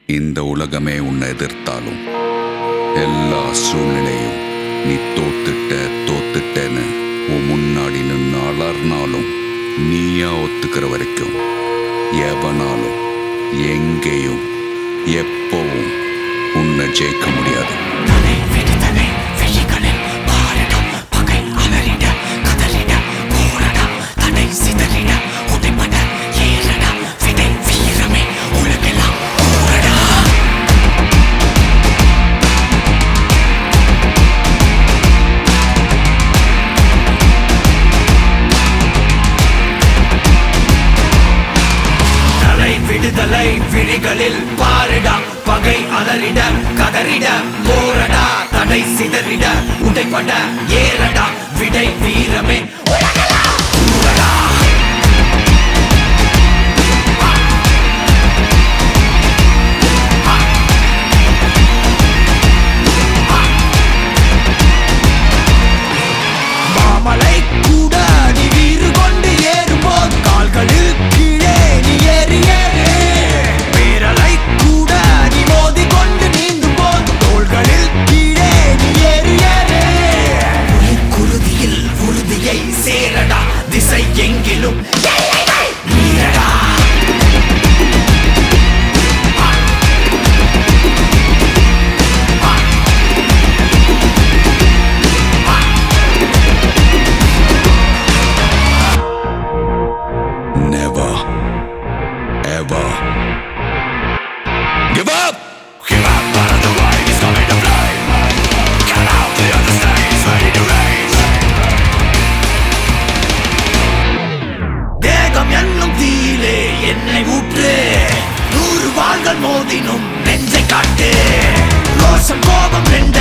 இந்த உலகமே உன்னை எதிர்த்தாலும் எல்லா சூழ்நிலையும் நீ தோத்துட்ட தோத்துட்டேன்னு உன் முன்னாடி நின்று அலர்னாலும் நீயா ஒத்துக்கிற வரைக்கும் எவனாலும் எங்கேயும் எப்பவும் உன்னை ஜெயிக்க முடியாது தலை வெடித்தலை வெள்ளிகளில் பாரிட பகை அலறிட கதறிட போரட தடை சிதறிட உடைபட ஏறட விதை வீரமே உலகெல்லாம் போரடா தலை விடுதலை விழிகளில் பாரிட பகை அலறிட கதறிட போரடா தடை சிதறிட உடைபட ஏறடா விடை வீரமே உலகெல்லாம் போரடா மாமலை கூட நீ வீறு கொண்டு ஏறும்போது கால்களில் கீழே நீ ஏறி ஏறு பேரலை கூட நீ மோதி கொண்டு நீந்தும் போது தோள்களில் கீழே நீ ஏறி ஏறு உயிர் குருதியில் உறுதியை சேரடா திசை எங்கிலும் எல்லைகள் மீறடா Never, ever give up. Give up out of the way, it's coming to play Cut out the other stage, ready to race தேகம் என்னும் தீயிலே என்னை ஊற்று நூறு வாள்கள் மோதினும் நெஞ்சை காட்டு ரோஷம் கோபம் ரெண்ட